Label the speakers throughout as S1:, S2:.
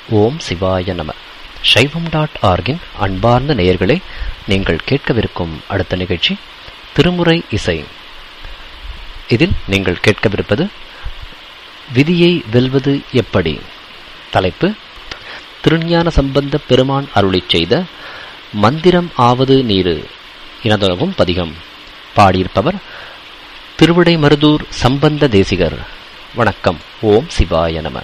S1: ஓம் சிவாய நம சைவம் டாட் ஆர்கின் அன்பார்ந்த நேயர்களே நீங்கள் கேட்கவிருக்கும் அடுத்த நிகழ்ச்சி திருமுறை இசை இதில் நீங்கள் கேட்கவிருப்பது விதியை வெல்வது எப்படி தலைப்பு திருஞான சம்பந்த பெருமான் அருளிச் செய்த மந்திரம் ஆவது நீரு இனதொலகும் பதிகம் பாடியிருப்பவர் திருவிடை மருதூர் சம்பந்த தேசிகர் வணக்கம் ஓம் சிவாய நம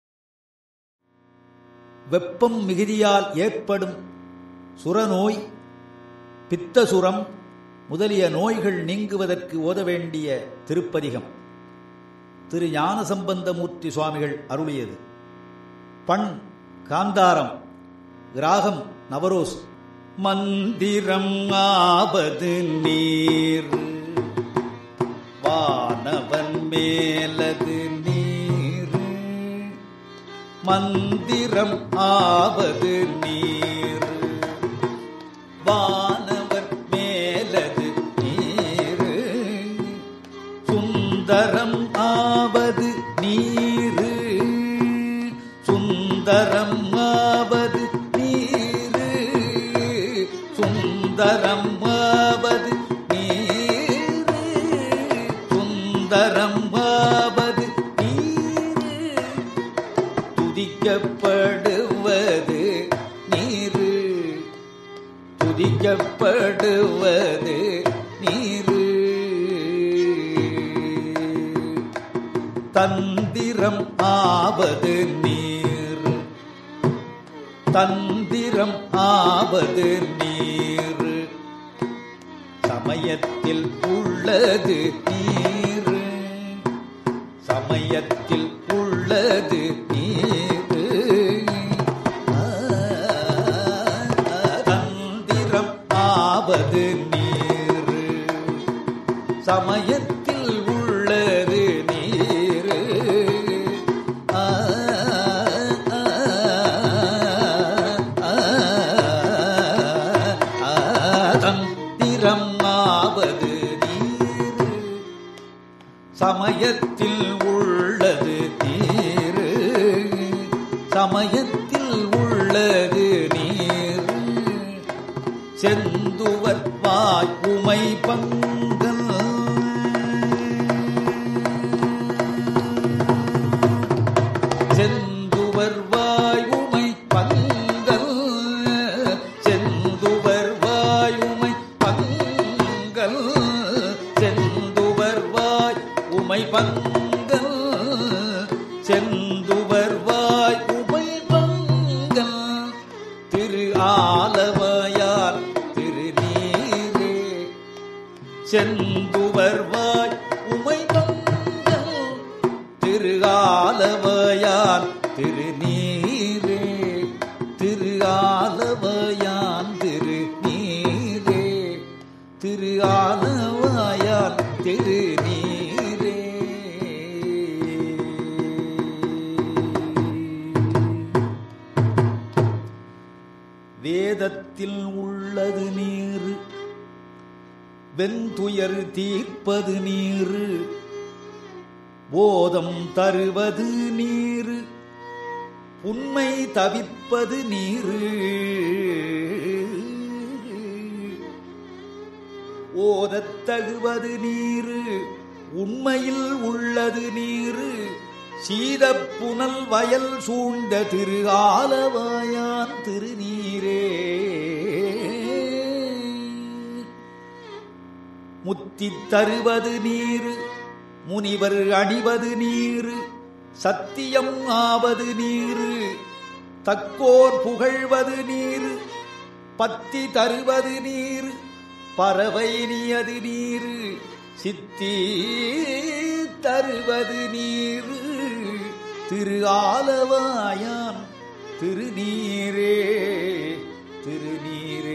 S2: வெப்பம் மிகுதியால் ஏற்படும் சுரநோய் பித்தசுரம் முதலிய நோய்கள் நீங்குவதற்கு ஓத வேண்டிய திருப்பதிகம் திரு ஞானசம்பந்தமூர்த்தி சுவாமிகள் அருளியது பண் காந்தாரம் ராகம் நவரோஸ் மந்திரம் ஆவது நீர் வானவன் மேலது நீர் மந்திரம் ஆவது நீர் வானவர் மேலது நீர் சுந்தரம் ஆவது நீர் சுந்தரம் ஆவது நீர் சுந்தரம் ஆவது நீர் சுந்தரம் ஆவது நீர் துதிக்கப்படுவது நீரு துதிக்கப்படுவது நீரு தந்திரம் ஆவது நீர் தந்திரம் ஆவது நீர் சமயத்தில் உள்ளது நீர் சமயத்தில் உள்ளது நீர் தந்திரம் ஆவது நீர் சமயத்தில் உள்ளது நீர் தந்திரம் ஆவது நீர் சமயத்தில் உள்ளது நீர் சமயத்தில் உள்ளது நீர் செந்துவர் வாய் உமை பங்கல் செந்துவர் வாய் உமை பங்கல் செந்துவர் வாய் உமை பங்கல் செந்துவர் வாய் உமை பங்கல் செந்துவர் வாய் உமை பங்கல் திரு ஆலவயார் திருநீரே செந்துவர் வாய் உமை பங்கல் திரு ஆலவயான் திருநீரே திரு ஆலவயான் திருநீரே திரு ஆலவயான் திருநீரே வேதத்தில் உள்ளது நீர் வெந்துயர் தீர்ப்பது நீர் போதம் தருவது நீர் உண்மை தவிப்பது நீர் ஓதத் தகுவது நீர் உண்மையில் உள்ளது நீர் சீதப்புனல் வயல் சூழ்ந்த திரு ஆலவாயான் திருநீரே முத்தி தருவது நீர் முனிவர் அணிவது நீர் சத்தியம் ஆவது நீர் தக்கோர் புகழ்வது நீர் பத்தி தருவது நீர் பறவை நீயது நீர் சித்தி தருவது நீர் திரு ஆலவாயான் திருநீரே திருநீரே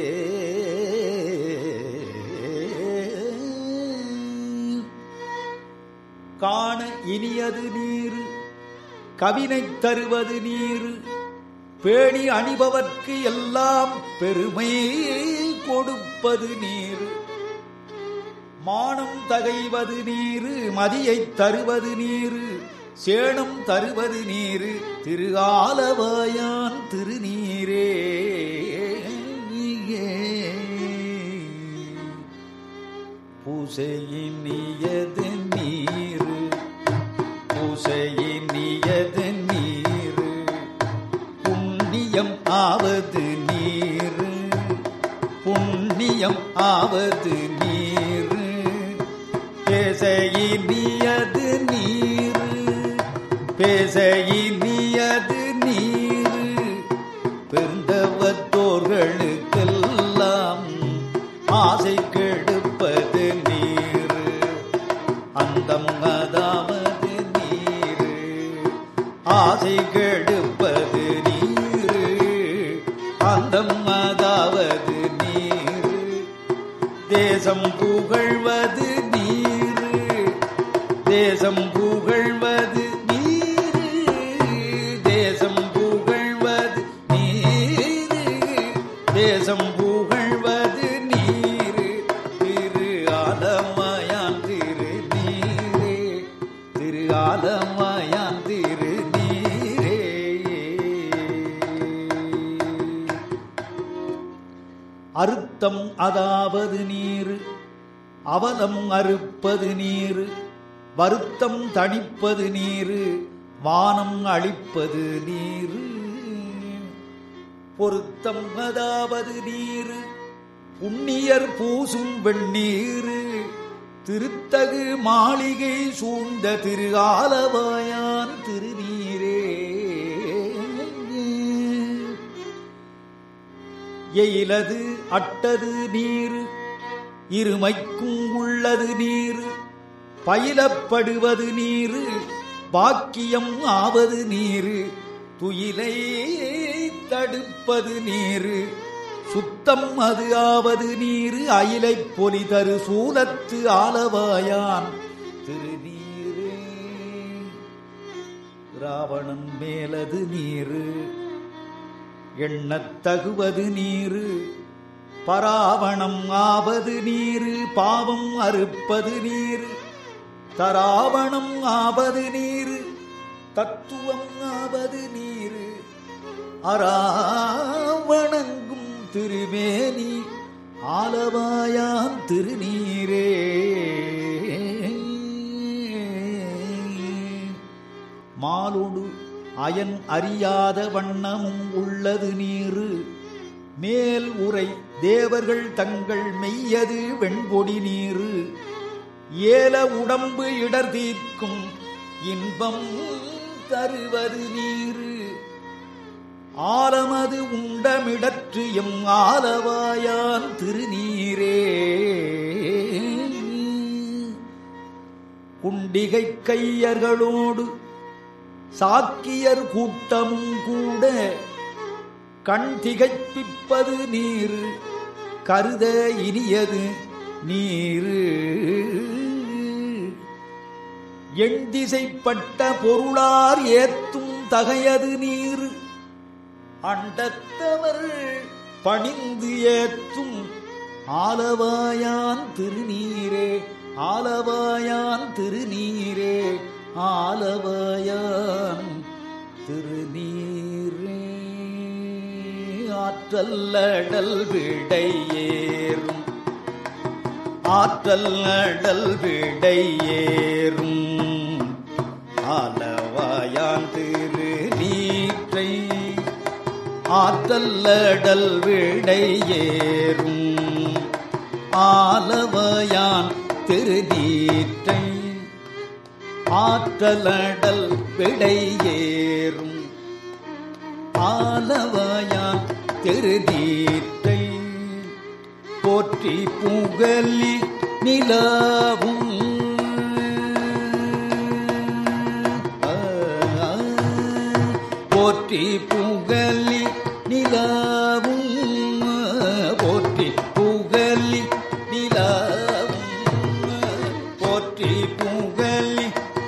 S2: காண இனியது நீர் கவினை தருவது நீர் பேணி அணிபவர்க்கு எல்லாம் பெருமை கொடுப்பது நீர் மானம் தகைவது நீர் மதியைத் தருவது நீர் சேணம் தருவது நீரு திருகாலவாயான் திருநீரே பூசையினியது நீரு பூசையினியது நீரு புண்ணியம் ஆவது நீரு புண்ணியம் ஆவது நீரு பேசையினியது நீரு பேசையினியது நீரு பெருந்தவத்தோர்களுக்கெல்லாம் ஆசை கெடுப்பது நீரு அந்தம் அதாவது நீரு ஆசை கெடுப்பது நீரு அந்தம் அதாவது நீரு தேசம் புகழ்வது நீரு தேசம் புகழ்வது நீரு தேசம் புகழ்வது நீரு தேசம் புகழ்வது நீரு திரு ஆலமயான் திரு நீரே திரு ஆலமயான் திரு நீரே அறுத்தம் அதாவது நீரு அவலம் அறுப்பது நீரு வருத்தம் தணிப்பது நீரு வானம் அழிப்பது நீரு பொருத்தம் அதாவது நீரு புண்ணியர் பூசும் வெண்ணீரு திருத்தகு மாளிகை சூழ்ந்த திரு ஆலவாயான் திருநீரே எயிலது அட்டது நீரு இருமைக்கும் உள்ளது நீரு பயிலப்படுவது நீரு பாக்கியம் ஆவது நீரு துயிலை தடுப்பது நீரு சுத்தம் அது ஆவது நீரு அயிலை பொலி தரு சூலத்து ஆலவாயான் திருநீரே ராவணன் மேலது நீரு எண்ணத் தகுவது நீரு பராவணம் ஆவது நீரு பாவம் அறுப்பது நீரு தராவணம் ஆவது நீரு தத்துவம் ஆவது நீரு அராவணங்கும் திருமேனி ஆலவாயான் திருநீரே மாலொடு அயன் அறியாத வண்ணமும் உள்ளது நீரு மேல் உரை தேவர்கள் தங்கள் மெய்யது வெண்பொடி நீரு ஏல உடம்பு இடர் தீர்க்கும் இன்பம் தருவது நீரு ஆலமது உண்டமிடற்று எம் ஆலவாயான் திருநீரே குண்டிகை கையர்களோடு சாக்கியர் கூட்டமும் கூட கண் திகைப்பிப்பது நீர் கருத இனியது நீரு எண் திசைப்பட்ட பொருளார் ஏத்தும் தகையது நீர் அண்டத்தவர் பணிந்து ஏத்தும் ஆலவாயான் திருநீரே ஆலவாயான் திருநீரே ஆலவாயான் திருநீரே ஆற்றல் அடல் விடையேறும் ஆற்றல் அடல் விடையேறும் ஆலவாயான் திரு நீற்றை ஆற்றல் அடல் விடையேறும் ஆலவயான் திருநீற்றை ஆற்றலடல் விடையேறும் ஆலவயான் திருநீற்றை போற்றி புகழி நிலவும் ஆ, ஆ, போற்றி புகழி நிலவும் போற்றி புகழி நிலவும் போற்றி புகழி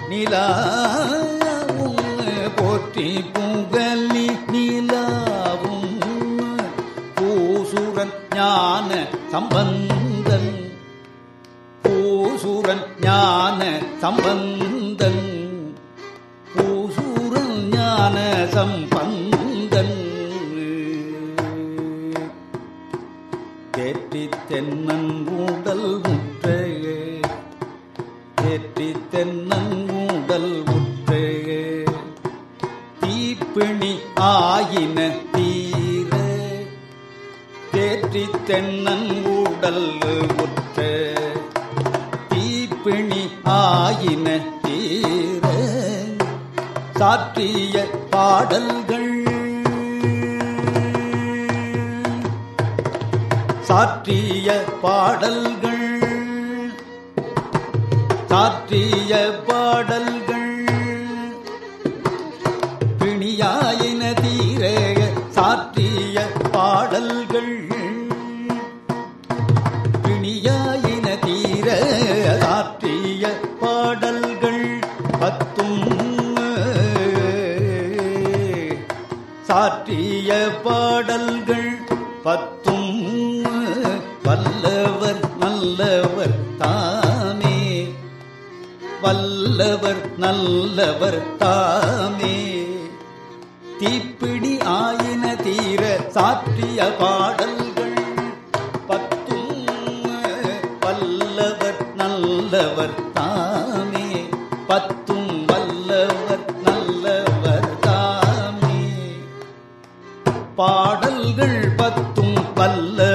S2: நிலவும் போற்றி புகழி நிலவும் பூசுரன் ஞான சம்பந்தன் பூசுரன் ஞான சம்பந்தன் தீப்பிணி ஆயின தீர தேற்றி தென்னன் ஊடல் உற்ற தீப்பிணி ஆயின தீர சாற்றிய பாடல்கள் சாற்றிய பாடல்கள் சாற்றிய பாடல்கள் பிணியாயின தீர சாற்றிய பாடல்கள் பிணியாயின தீர சாற்றிய பாடல்கள் பத்தும் சாற்றிய பாடல்கள் பத்தும் வல்லவர் நல்லவர் தாமே வல்லவர் நல்லவர் தாமே தீப்பிடி ஆயின தீர சாற்றிய பாடல்கள் பத்தும் வல்லவர் நல்லவர் தாமே பத்தும் வல்லவர் நல்லவர் தாமே பாடல்கள் பத்தும் வல்ல